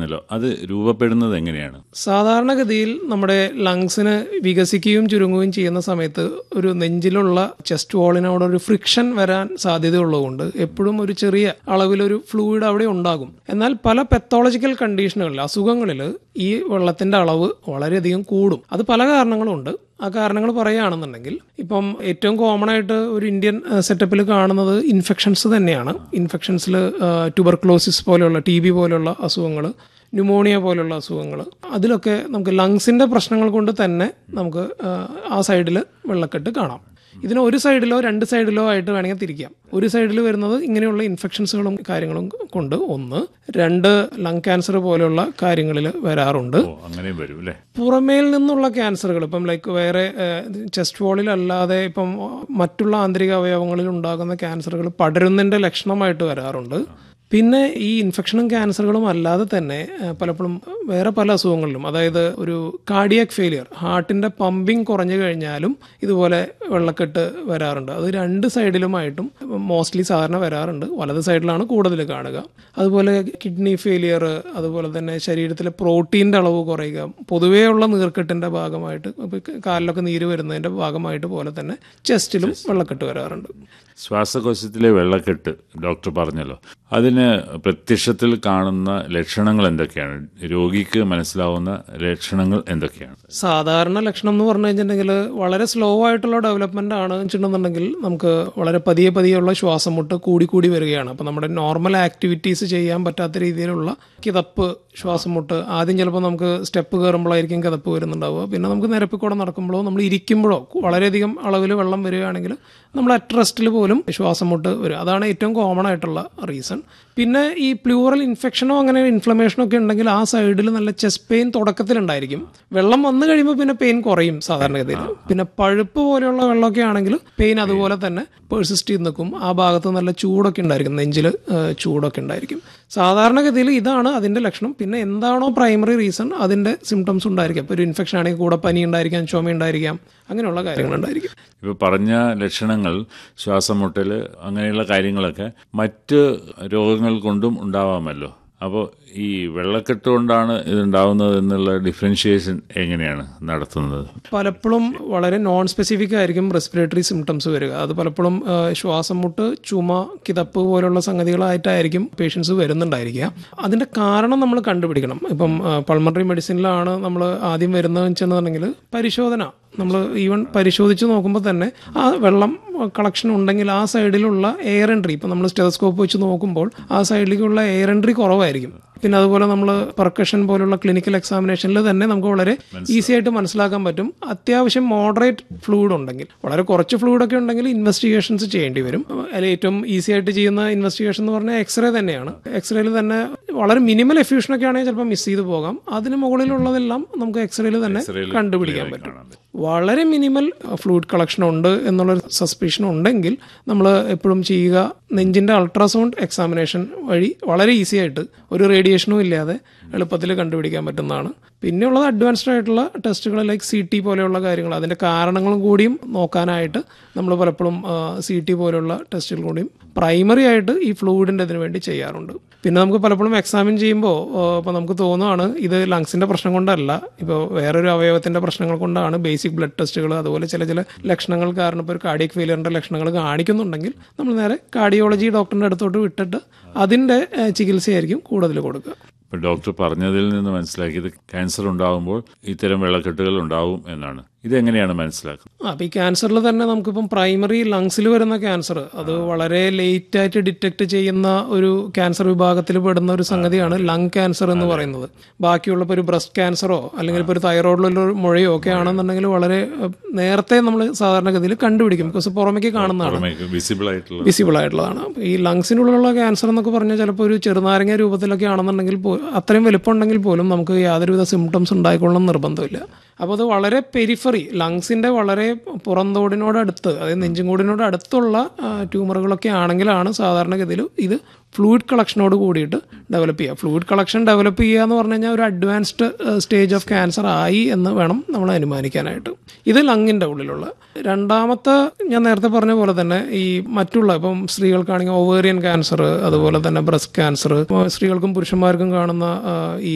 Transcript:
പറഞ്ഞല്ലോ അത് രൂപപ്പെടുന്നത് എങ്ങനെയാണ് സാധാരണഗതിയിൽ നമ്മുടെ ലങ്സിന് വികസിക്കുകയും ചുരുങ്ങുകയും ചെയ്യുന്ന സമയത്ത് ഒരു നെഞ്ചിലുള്ള ചെസ്റ്റ് വാളിനോട് ഒരു ഫ്രിക്ഷൻ വരാൻ സാധ്യതയുള്ളതുകൊണ്ട് എപ്പോഴും ഒരു ചെറിയ അളവിലൊരു ഫ്ലൂയിഡ് അവിടെ ഉണ്ടാകും എന്നാൽ പല പെത്തോളജിക്കൽ കണ്ടീഷനുകളിൽ അസുഖങ്ങളിൽ ഈ വെള്ളത്തിന്റെ അളവ് വളരെയധികം കൂടും അത് പല കാരണങ്ങളുണ്ട് ആ കാരണങ്ങൾ പറയുകയാണെന്നുണ്ടെങ്കിൽ ഇപ്പം ഏറ്റവും കോമൺ ആയിട്ട് ഒരു ഇന്ത്യൻ സെറ്റപ്പിൽ കാണുന്നത് ഇൻഫെക്ഷൻസ് തന്നെയാണ് ഇൻഫെക്ഷൻസിൽ ട്യൂബർക്ലോസിസ് പോലെയുള്ള ടി ബി പോലെയുള്ള അസുഖങ്ങൾ ന്യൂമോണിയ പോലുള്ള അസുഖങ്ങൾ അതിലൊക്കെ നമുക്ക് ലങ്സിന്റെ പ്രശ്നങ്ങൾ കൊണ്ട് തന്നെ നമുക്ക് ആ, ആ സൈഡിൽ വെള്ളക്കെട്ട് കാണാം ഇതിന് ഒരു സൈഡിലോ രണ്ട് സൈഡിലോ ആയിട്ട് വേണമെങ്കിൽ തിരിക്കാം ഒരു സൈഡിൽ വരുന്നത് ഇങ്ങനെയുള്ള ഇൻഫെക്ഷൻസുകളും കാര്യങ്ങളും കൊണ്ട് ഒന്ന് രണ്ട് ലങ് ക്യാൻസർ പോലെയുള്ള കാര്യങ്ങളിൽ വരാറുണ്ട് ഓ അങ്ങനെയും വരും അല്ലേ പുറമേൽ നിന്നുള്ള ക്യാൻസറുകൾ ഇപ്പം ലൈക്ക് വേറെ ചെസ്റ്റ് വോളിൽ അല്ലാതെ ഇപ്പം മറ്റുള്ള ആന്തരിക അവയവങ്ങളിൽ ഉണ്ടാകുന്ന ക്യാൻസറുകൾ പടരുന്നതിന്റെ ലക്ഷണമായിട്ട് വരാറുണ്ട് പിന്നെ ഈ ഇൻഫെക്ഷനും ക്യാൻസറുകളും അല്ലാതെ തന്നെ ഏഹ്, പലപ്പോഴും വേറെ പല അസുഖങ്ങളിലും അതായത് ഒരു കാർഡിയാക് ഫെയിലിയർ ഹാർട്ടിന്റെ പമ്പിങ് കുറഞ്ഞു കഴിഞ്ഞാലും ഇതുപോലെ വെള്ളക്കെട്ട് വരാറുണ്ട് അത് രണ്ട് സൈഡിലുമായിട്ടും മോസ്റ്റ്ലി സാധാരണ വരാറുണ്ട് വലത് സൈഡിലാണ് കൂടുതൽ കാണുക അതുപോലെ കിഡ്നി ഫെയിലിയർ അതുപോലെ തന്നെ ശരീരത്തിലെ പ്രോട്ടീൻ്റെ അളവ് കുറയുക പൊതുവേ ഉള്ള നീർക്കെട്ടിന്റെ ഭാഗമായിട്ട് ഇപ്പൊ കാലിലൊക്കെ നീര് വരുന്നതിന്റെ ഭാഗമായിട്ട് പോലെ തന്നെ ചെസ്റ്റിലും വെള്ളക്കെട്ട് വരാറുണ്ട് ശ്വാസകോശത്തിലെ വെള്ളക്കെട്ട് ഡോക്ടർ പറഞ്ഞല്ലോ അതിന് പ്രത്യക്ഷത്തിൽ കാണുന്ന ലക്ഷണങ്ങൾ എന്തൊക്കെയാണ് രോഗിക്ക് മനസ്സിലാവുന്ന ലക്ഷണങ്ങൾ എന്തൊക്കെയാണ് സാധാരണ ലക്ഷണം എന്ന് പറഞ്ഞു കഴിഞ്ഞിട്ടുണ്ടെങ്കിൽ വളരെ സ്ലോ ആയിട്ടുള്ള ഡെവലപ്മെന്റ് ആണ് വെച്ചിട്ടുണ്ടെന്നുണ്ടെങ്കിൽ നമുക്ക് വളരെ പതിയെ പതിയെയുള്ള ശ്വാസം മുട്ട് കൂടി കൂടി വരികയാണ് അപ്പോൾ നമ്മുടെ നോർമൽ ആക്ടിവിറ്റീസ് ചെയ്യാൻ പറ്റാത്ത രീതിയിലുള്ള കിതപ്പ് ശ്വാസം മുട്ട് ആദ്യം ചിലപ്പോൾ നമുക്ക് സ്റ്റെപ്പ് കയറുമ്പോഴായിരിക്കും കിതപ്പ് വരുന്നുണ്ടാവുക പിന്നെ നമുക്ക് നിരപ്പിൽ കൂടെ നടക്കുമ്പോഴോ നമ്മൾ ഇരിക്കുമ്പോഴോ വളരെയധികം അളവിൽ വെള്ളം വരികയാണെങ്കിൽ നമ്മൾ അറ്റ് റെസ്റ്റിൽ പോലും ശ്വാസം മുട്ട് വരും അതാണ് ഏറ്റവും കോമൺ ആയിട്ടുള്ള റീസൺ പിന്നെ ഈ പ്ലൂറൽ ഇൻഫെക്ഷനോ അങ്ങനെ ഇൻഫ്ലമേഷനോ ഒക്കെ ഉണ്ടെങ്കിൽ ആ സൈഡിൽ നല്ല ചെസ്റ്റ് പെയിൻ തുടക്കത്തിലുണ്ടായിരിക്കും വെള്ളം വന്നു കഴിയുമ്പോൾ പിന്നെ പെയിൻ കുറയും സാധാരണഗതിയിൽ പിന്നെ പഴുപ്പ് പോലെയുള്ള വെള്ളമൊക്കെ ആണെങ്കിൽ പെയിൻ അതുപോലെ തന്നെ പേഴ്സിസ്റ്റ് ചെയ്ത് നിൽക്കും ആ ഭാഗത്ത് നല്ല ചൂടൊക്കെ ഉണ്ടായിരിക്കും നെഞ്ചിൽ ചൂടൊക്കെ ഉണ്ടായിരിക്കും സാധാരണഗതിയിൽ ഇതാണ് അതിന്റെ ലക്ഷണം പിന്നെ എന്താണോ പ്രൈമറി റീസൺ അതിന്റെ സിംറ്റംസ് ഉണ്ടായിരിക്കും ഇപ്പോൾ ഒരു ഇൻഫെക്ഷൻ ആണെങ്കിൽ കൂടെ പനി ഉണ്ടായിരിക്കാം ചുമ ഉണ്ടായിരിക്കാം അങ്ങനെയുള്ള കാര്യങ്ങൾ ഉണ്ടായിരിക്കും ഇപ്പോൾ പറഞ്ഞ ലക്ഷണങ്ങൾ ശ്വാസം മുട്ടൽ അങ്ങനെയുള്ള കാര്യങ്ങളൊക്കെ മറ്റ് രോഗങ്ങൾ കൊണ്ടും ഉണ്ടാവാമല്ലോ അപ്പോൾ ഈ വെള്ളക്കെട്ട് കൊണ്ടാണ് ഇതുണ്ടാവുന്നത് എന്നുള്ള ഡിഫറൻഷിയേഷൻ എങ്ങനെയാണ് നടത്തുന്നത് പലപ്പോഴും വളരെ നോൺ സ്പെസിഫിക് ആയിരിക്കും റെസ്പിറേറ്ററി സിംറ്റംസ് വരിക അത് പലപ്പോഴും ആ, ശ്വാസം മുട്ട് ചുമ കിതപ്പ് പോലുള്ള സംഗതികളായിട്ടായിരിക്കും പേഷ്യൻസ് വരുന്നുണ്ടായിരിക്കുക അതിന്റെ കാരണം നമ്മൾ കണ്ടുപിടിക്കണം ഇപ്പം പൾമണറി മെഡിസിനിലാണ് നമ്മൾ ആദ്യം വരുന്നതെന്ന് വെച്ചിട്ടുണ്ടെങ്കിൽ പരിശോധന നമ്മൾ ഈവൻ പരിശോധിച്ച് നോക്കുമ്പോൾ തന്നെ ആ വെള്ളം കളക്ഷൻ ഉണ്ടെങ്കിൽ ആ സൈഡിലുള്ള എയർ എൻട്രി ഇപ്പം നമ്മൾ സ്റ്റെതസ്കോപ്പ് വെച്ച് നോക്കുമ്പോൾ ആ സൈഡിലേക്കുള്ള എയർ എൻട്രി കുറവായിരിക്കും പിന്നെ അതുപോലെ നമ്മൾ പെർക്കഷൻ പോലുള്ള ക്ലിനിക്കൽ എക്സാമിനേഷനിൽ തന്നെ നമുക്ക് വളരെ ഈസി ആയിട്ട് മനസ്സിലാക്കാൻ പറ്റും അത്യാവശ്യം മോഡറേറ്റ് ഫ്ലൂയിഡ് ഉണ്ടെങ്കിൽ വളരെ കുറച്ച് ഫ്ലൂയിഡ് ഒക്കെ ഉണ്ടെങ്കിൽ ഇൻവെസ്റ്റിഗേഷൻസ് ചെയ്യേണ്ടി വരും അതിൽ ഏറ്റവും ഈസി ആയിട്ട് ചെയ്യുന്ന ഇൻവെസ്റ്റിഗേഷൻ എന്ന് പറഞ്ഞാൽ എക്സ്റേ തന്നെയാണ് എക്സ്റേയിൽ തന്നെ വളരെ മിനിമൽ എഫ്യൂഷൻ ഒക്കെ ആണെങ്കിൽ ചിലപ്പോൾ മിസ് ചെയ്ത് പോകാം അതിന് മുകളിലുള്ളതെല്ലാം നമുക്ക് എക്സ്റേയിൽ തന്നെ കണ്ടുപിടിക്കാൻ പറ്റും വളരെ മിനിമൽ ഫ്ലൂയിഡ് കളക്ഷൻ ഉണ്ട് എന്നുള്ളൊരു സസ്പിഷൻ ഉണ്ടെങ്കിൽ നമ്മൾ എപ്പോഴും ചെയ്യുക നെഞ്ചിന്റെ അൾട്രാസൗണ്ട് എക്സാമിനേഷൻ വഴി വളരെ ഈസി ആയിട്ട് ഒരു റേഡിയേഷനും ഇല്ലാതെ എളുപ്പത്തിൽ കണ്ടുപിടിക്കാൻ പറ്റുന്നതാണ് പിന്നെയുള്ളത് അഡ്വാൻസ്ഡ് ആയിട്ടുള്ള ടെസ്റ്റുകൾ ലൈക്ക് സി ടി പോലെയുള്ള കാര്യങ്ങൾ അതിന്റെ കാരണങ്ങളും കൂടിയും നോക്കാനായിട്ട് നമ്മൾ പലപ്പോഴും സി ടി പോലെയുള്ള ടെസ്റ്റുകൾ കൂടിയും പ്രൈമറി ആയിട്ട് ഈ ഫ്ലൂയിഡിന്റെ ഇതിനു വേണ്ടി ചെയ്യാറുണ്ട് പിന്നെ നമുക്ക് പലപ്പോഴും എക്സാമിൻ ചെയ്യുമ്പോൾ ഇപ്പോൾ നമുക്ക് തോന്നുകയാണ് ഇത് ലങ്സിന്റെ പ്രശ്നം കൊണ്ടല്ല ഇപ്പോൾ വേറൊരു അവയവത്തിന്റെ പ്രശ്നങ്ങൾ കൊണ്ടാണ് ബേസിക് ബ്ലഡ് ടെസ്റ്റുകൾ അതുപോലെ ചില ചില ലക്ഷണങ്ങൾ കാരണം ഇപ്പോൾ ഒരു കാർഡിയക് ഫെയിലിയറിന്റെ ലക്ഷണങ്ങൾ കാണിക്കുന്നുണ്ടെങ്കിൽ നമ്മൾ നേരെ കാർഡിയോളജി ഡോക്ടറിന്റെ അടുത്തോട്ട് വിട്ടിട്ട് അതിന്റെ ഏഹ്, ചികിത്സയായിരിക്കും കൂടുതൽ കൊടുക്കുക ഇപ്പോൾ ഡോക്ടർ പറഞ്ഞതിൽ നിന്ന് മനസ്സിലാക്കിയത് ക്യാൻസർ ഉണ്ടാകുമ്പോൾ ഇത്തരം വെള്ളക്കെട്ടുകൾ ഉണ്ടാവും എന്നാണ് ഇതെങ്ങനെയാണ് മനസ്സിലാക്കുന്നത് ആ അപ്പോൾ ഈ ക്യാൻസറിൽ തന്നെ നമുക്കിപ്പം പ്രൈമറി ലങ്സിൽ വരുന്ന ക്യാൻസർ അത് വളരെ ലേറ്റ് ആയിട്ട് ഡിറ്റക്ട് ചെയ്യുന്ന ഒരു ക്യാൻസർ വിഭാഗത്തിൽ പെടുന്ന ഒരു സംഗതിയാണ് ലങ് ക്യാൻസർ എന്ന് പറയുന്നത് ബാക്കിയുള്ള ഇപ്പോൾ ഒരു ബ്രസ്റ്റ് ക്യാൻസറോ അല്ലെങ്കിൽ ഇപ്പോൾ ഒരു തൈറോയിഡിലുള്ള ഒരു മുഴയോ ഒക്കെ ആണെന്നുണ്ടെങ്കിൽ വളരെ ഏഹ്, നേരത്തെ നമ്മൾ സാധാരണഗതിയിൽ കണ്ടുപിടിക്കും ബിക്കോസ് പുറമേക്ക് കാണുന്നതാണ് വിസിബിൾ ആയിട്ടുള്ള വിസിബിൾ ആയിട്ടുള്ളതാണ് അപ്പൊ ഈ ലങ്സിനുള്ളിലുള്ള ക്യാൻസർ എന്നൊക്കെ പറഞ്ഞാൽ ചിലപ്പോൾ ഒരു ചെറുനാരങ്ങ രൂപത്തിലൊക്കെ ആണെന്നുണ്ടെങ്കിൽ പോ- അത്രയും വലിപ്പമുണ്ടെങ്കിൽ പോലും നമുക്ക് യാതൊരുവിധ സിംറ്റംസ് ഉണ്ടായിക്കൊള്ളണം എന്ന് നിർബന്ധമില്ല അപ്പോൾ അത് വളരെ പെരിഫറി ലങ്സിന്റെ വളരെ പുറന്തോടിനോടടുത്ത് അതായത് നെഞ്ചുംകൂടിനോട് അടുത്തുള്ള ആ, ട്യൂമറുകളൊക്കെ ആണെങ്കിലാണ് സാധാരണഗതിയിൽ ഇത് ഫ്ലൂയിഡ് കളക്ഷനോട് കൂടിയിട്ട് ഡെവലപ്പ് ചെയ്യുക ഫ്ലൂയിഡ് കളക്ഷൻ ഡെവലപ്പ് ചെയ്യുക എന്ന് പറഞ്ഞു കഴിഞ്ഞാൽ ഒരു അഡ്വാൻസ്ഡ് സ്റ്റേജ് ഓഫ് ക്യാൻസർ ആയി എന്ന് വേണം നമ്മൾ അനുമാനിക്കാനായിട്ട് ഇത് ലങ്ങിൻ്റെ ഉള്ളിലുള്ള രണ്ടാമത്തെ ഞാൻ നേരത്തെ പറഞ്ഞ പോലെ തന്നെ ഈ മറ്റുള്ള ഇപ്പം സ്ത്രീകൾക്കാണെങ്കിൽ ഓവേറിയൻ ക്യാൻസർ അതുപോലെ തന്നെ ബ്രസ്റ്റ് ക്യാൻസർ സ്ത്രീകൾക്കും പുരുഷന്മാർക്കും കാണുന്ന ആ, ഈ